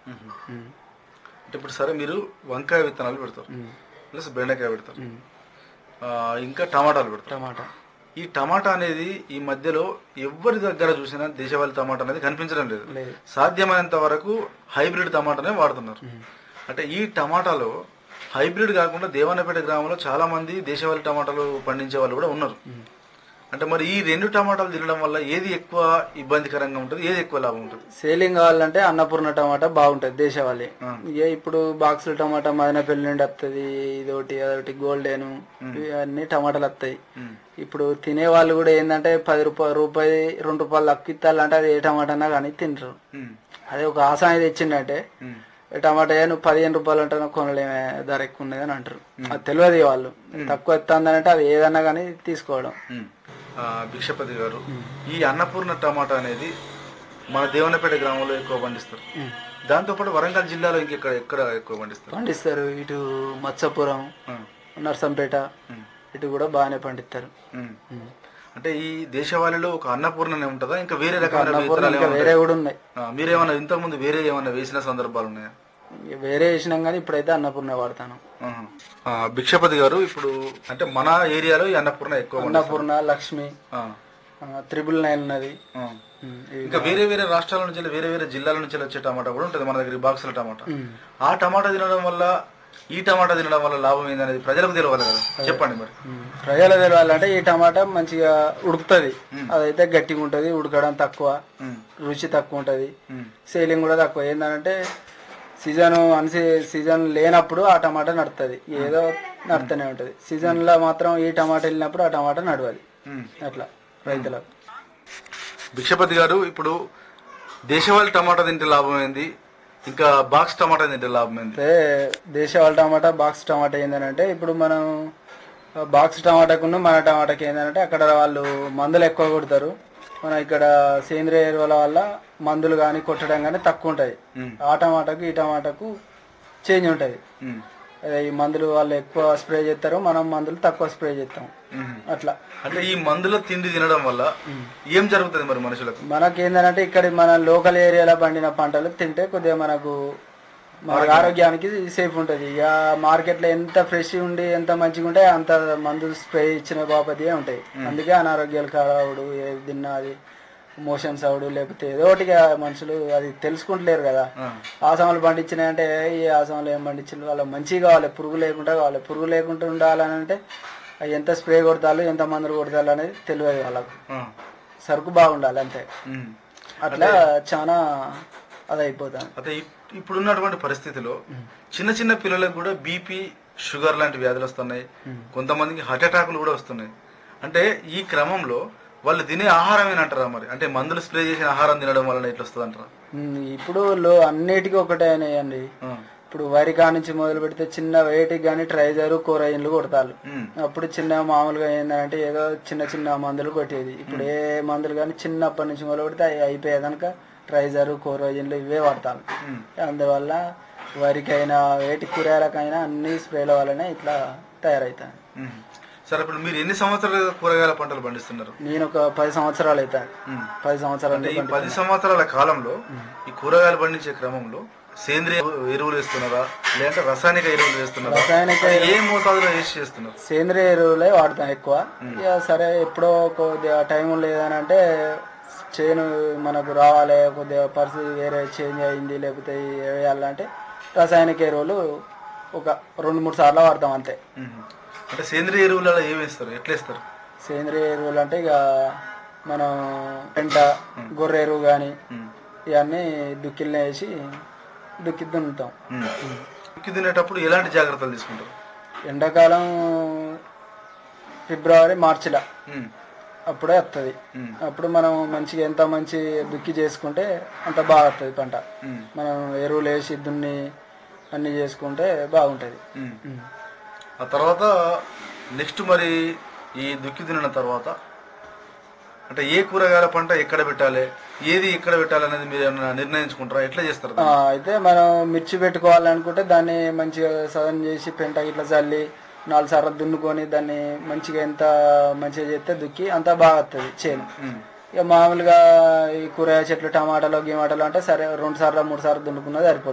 ఉమ్. అంటే ఇప్పుడు సరే మీరు వంకాయ విత్తనాలు పెడతారు ఉమ్. ప్లస్ బెండకాయ పెడతారు ఉమ్. ఆ, ఇంకా టమాటాలు పెడతారు టమాటా ఈ టమాటా అనేది ఈ మధ్యలో ఎవరి దగ్గర చూసినా దేశవాళీ టమాటా అనేది కనిపించడం లేదు లేదు సాధ్యమైనంత వరకు హైబ్రిడ్ టమాటానే వాడుతున్నారు ఉమ్. అంటే ఈ టమాటాలో హైబ్రిడ్ కాకుండా దేవన్నపేట గ్రామంలో చాలా మంది దేశవాళీ టమాటాలు పండించే వాళ్ళు కూడా ఉన్నారు ఉమ్. అంటే మరి ఈ రెండు టమాటాలు తినడం వల్ల ఏది ఎక్కువ ఇబ్బందికరంగా ఉంటుంది ఏది ఎక్కువ లాభం ఉంటుంది సేలింగ్ కావాలంటే అన్నపూర్ణ టమాటా బాగుంటది దేశవాళీ ఆ. ఇక ఇప్పుడు బాక్సుల టమాటా మదనపల్లి నుండి వస్తుంది ఇదొకటి అదొకటి గోల్డెన్ ఇవన్నీ టమాటాలు వస్తాయి ఉమ్. ఇప్పుడు తినే వాళ్ళు కూడా ఏంటంటే పది రూపాయలు రూపాయి రెండు రూపాయలు తక్కువ ఇస్తాలంటే అది ఏ టమాటానా కానీ తినరు ఉమ్. అదే ఒక ఆసాయం తెచ్చిందంటే ఉమ్. "ఏ టమాటా ఏ నువ్వు పదిహేను రూపాయలు అంటే నాకు కొనలేమే ధర ఎక్కువ ఉన్నది అని అంటారు అది తెలియదు ఇక వాళ్ళు తక్కువ ఇస్తుందంటే అది ఏదన్నా కానీ తీసుకోవడం ఉమ్. ఆ, భిక్షపతి గారు ఈ అన్నపూర్ణ టమాటా అనేది మన దేవన్నపేట గ్రామంలో ఎక్కువ పండిస్తారు ఉమ్. దాంతోపాటు వరంగల్ జిల్లాలో ఇంకెక్కడ ఎక్కడ ఎక్కువ పండిస్తారు పండిస్తారు ఇటు మత్స్యపురం ఆ. నర్సంపేట ఉమ్. ఇటు కూడా బాగానే పండిస్తారు ఉమ్. ఉమ్. అంటే ఈ దేశవాళిలో ఒక అన్నపూర్ణనే ఉంటుందా ఇంకా వేరే రకమైన అన్నపూర్ణ విత్తనాలు ఇంకా ఏమైనా వేరే కూడా ఉన్నాయి ఆ, మీరేమన్నా ఇంతకుముందు వేరే ఏమన్నా వేసిన సందర్భాలు ఉన్నాయా ఇక వేరే వేసినాం కానీ ఇప్పుడైతే అన్నపూర్ణ వాడతాను ఆహా. ఆ, భిక్షపతి గారు ఇప్పుడు అంటే మన ఏరియాలో ఈ అన్నపూర్ణ ఎక్కువ పండిస్తారు. అన్నపూర్ణ లక్ష్మి ఆ, ఆ, త్రిబుల్ నైన్ ఉన్నది ఆ. ఉమ్, ఇవి- ఇంకా వేరే వేరే రాష్ట్రాల నుంచి వేరే వేరే జిల్లాల నుంచి వచ్చే టమాటా కూడా ఉంటుంది మన దగ్గర ఈ బాక్సుల టమాటా ఉమ్. ఆ టమాటా తినడం వల్ల ఈ టమాటా తినడం వల్ల లాభం ఏందనేది ప్రజలకు తెలియాలి కదా చెప్పండి మరి ఉమ్. ప్రజలు తెలవాలంటే ఈ టమాటా మంచిగా ఉడుకుతుంది అదైతే గట్టిగా ఉంటది ఉడకడం తక్కువ ఉమ్, రుచి తక్కువ ఉంటది ఉమ్, సేలింగ్ కూడా తక్కువ ఏంటంటే సీజన్ అన్సీ సీజన్ లేనప్పుడు ఆ టమాటా నడుతుంది ఏదో నడుతూనే ఉంటది సీజన్ లో మాత్రం ఈ టమాటా వెళ్ళినప్పుడు ఆ టమాటా నడవాలి ఉమ్. అట్లా రైతులకు భిక్షపతి గారు ఇప్పుడు దేశవాళీ టమాటా తింటే లాభం ఏంది ఇంకా బాక్స్ టమాటా తింటే లాభం ఏంది అయితే దేశవాళ టమాటా బాక్స్ టమాటా ఏంటంటే ఇప్పుడు మనం బాక్స్ టమాటాకున్న మన టమాటాకి ఏంటంటే అక్కడ వాళ్ళు మందులు ఎక్కువ కొడతారు మన ఇక్కడ సేంద్రియ ఎరువుల వల్ల మందులు కానీ కొట్టడం కానీ తక్కువ ఉంటుంది ఉమ్, ఆ టమాటాకు ఈ టమాటాకు చేంజ్ ఉంటుంది ఉమ్, ఈ మందులు వాళ్ళు ఎక్కువ స్ప్రే చేస్తారు మనం మందులు తక్కువ స్ప్రే చేస్తాం ఉమ్. అట్లా అంటే ఈ మందుల తిండి తినడం వల్ల ఏం జరుగుతుంది మరి మనుషులకు మనకి ఏంటంటే ఇక్కడ మన లోకల్ ఏరియాలో పండిన పంటలు తింటే కొద్దిగా మనకు మన ఆరోగ్యానికి సేఫ్ ఉంటుంది ఇక మార్కెట్లో ఎంత ఫ్రెష్ ఉండి ఎంత మంచిగా ఉంటే అంత మందులు స్ప్రే ఇచ్చిన బాపతి ఉంటాయి అందుకే అనారోగ్యాలు కావడు ఏది తిన్నా అది మోషన్స్ అవడు లేకపోతే ఏదో ఒకటిగా మనుషులు అది తెలుసుకుంటలేరు కదా ఆ, ఆసమాలు పండించినాయంటే ఈ ఆసమాలు ఏం పండించారు వాళ్ళకి మంచిగా కావాలి పురుగు లేకుండా కావాలి పురుగు లేకుండా ఉండాలని అంటే అవి ఎంత స్ప్రే కొడతారు ఎంత మందులు కొడతారు అనేది తెలియదు వాళ్ళకు ఆ, సరుకు బాగుండాలి అంతే ఉమ్. అట్లా చాలా అది అయిపోతాను అయితే ఇప్- ఇప్పుడున్నటువంటి పరిస్థితిలో చిన్న చిన్న పిల్లలకు కూడా బీపీ షుగర్ లాంటి వ్యాధులు వస్తున్నాయి కొంతమందికి హార్ట్ అటాకులు కూడా వస్తున్నాయి అంటే ఈ క్రమంలో వాళ్ళు తినే ఆహారం ఏనంటారా మరి అంటే మందులు స్ప్రే చేసిన ఆహారం తినడం వలన ఇట్లా వస్తుంది అంటారా ఇప్పుడు లో అన్నిటికీ ఒకటే అయినాయండి ఇప్పుడు వరి కా నుంచి మొదలు పెడితే చిన్న వేటికి కానీ ట్రైజర్ కూరగాయలు కొడతారు అప్పుడు చిన్న మామూలుగా ఏంటంటే ఏదో చిన్న చిన్న మందులు కొట్టేది ఇప్పుడు ఏ మందులు కానీ చిన్నప్పటి నుంచి మొదలు పెడితే అవి అయిపోయేదనక ట్రైజర్ కూరగాయలు ఇవే వాడతారు అందువల్ల వరికైనా వేటి కూరగాయలకైనా అన్ని స్ప్రేల వల్లనే ఇట్లా తయారవుతాయి సరే ఇప్పుడు మీరు ఎన్ని సంవత్సరాలుగా కూరగాయల పంటలు పండిస్తున్నారు నేను ఒక పది సంవత్సరాలు అవుతాను ఉమ్. పది సంవత్సరాలు అంటే ఈ పది సంవత్సరాల కాలంలో ఈ కూరగాయలు పండించే క్రమంలో సేంద్రియ ఎరువులు వేస్తున్నారా లేదంటే రసాయనిక ఎరువులు వేస్తున్నారా రసాయనిక అది ఏ మోతాదులో వేసి చేస్తున్నారు సేంద్రియ ఎరువులే వాడతాం ఎక్కువ ఇక సరే ఎప్పుడో కొద్దిగా టైం లేదని అంటే చేను మనకు రావాలి కొద్దిగా పరిస్థితి వేరే చేంజ్ అయింది లేకపోతే వేయాలంటే రాసాయనిక ఎరువులు ఒక రెండు మూడు సార్లు వాడతాం అంతే ఉమ్. అంటే సేంద్రియ ఎరువులలో ఏం వేస్తారు ఎట్లా వేస్తారు సేంద్రియ ఎరువులు అంటే ఇక మనం పెంట గొర్రె ఎరువు కానీ ఉమ్. ఇవన్నీ దుక్కిల్ని వేసి దుక్కి దున్నుతాం ఉమ్. ఉక్కి తినేటప్పుడు ఎలాంటి జాగ్రత్తలు తీసుకుంటారు ఎండాకాలం ఫిబ్రవరి మార్చిలో ఉమ్. అప్పుడే వస్తుంది ఉమ్. అప్పుడు మనం మంచిగా ఎంత మంచి దుక్కి చేసుకుంటే అంత బాగా వస్తుంది పంట ఉమ్. మనం ఎరువులు వేసి దున్ని అన్ని చేసుకుంటే బాగుంటుంది ఉమ్. ఆ తర్వాత నెక్స్ట్ మరి ఈ దుక్కి తిన్న తర్వాత అంటే ఏ కూరగాయల పంట ఎక్కడ పెట్టాలి ఏది ఎక్కడ పెట్టాలి అనేది మీరు ఏమన్నా నిర్ణయించుకుంటారా ఎట్లా చేస్తారు ఆ, అయితే మనం మిర్చి పెట్టుకోవాలనుకుంటే దాన్ని మంచిగా సదన్ చేసి పెంట ఇట్లా చల్లి నాలుగు సార్లు దున్నుకొని దాన్ని మంచిగా ఎంత మంచిగా చేస్తే దుక్కి అంత బాగా వస్తుంది చేను ఉమ్. ఇక మామూలుగా ఈ కూరగాయ చెట్లు టమాటాలు గిమాటాలు అంటే సరే రెండు సార్లు మూడు సార్లు దున్నుకున్నది సరిపోతుంది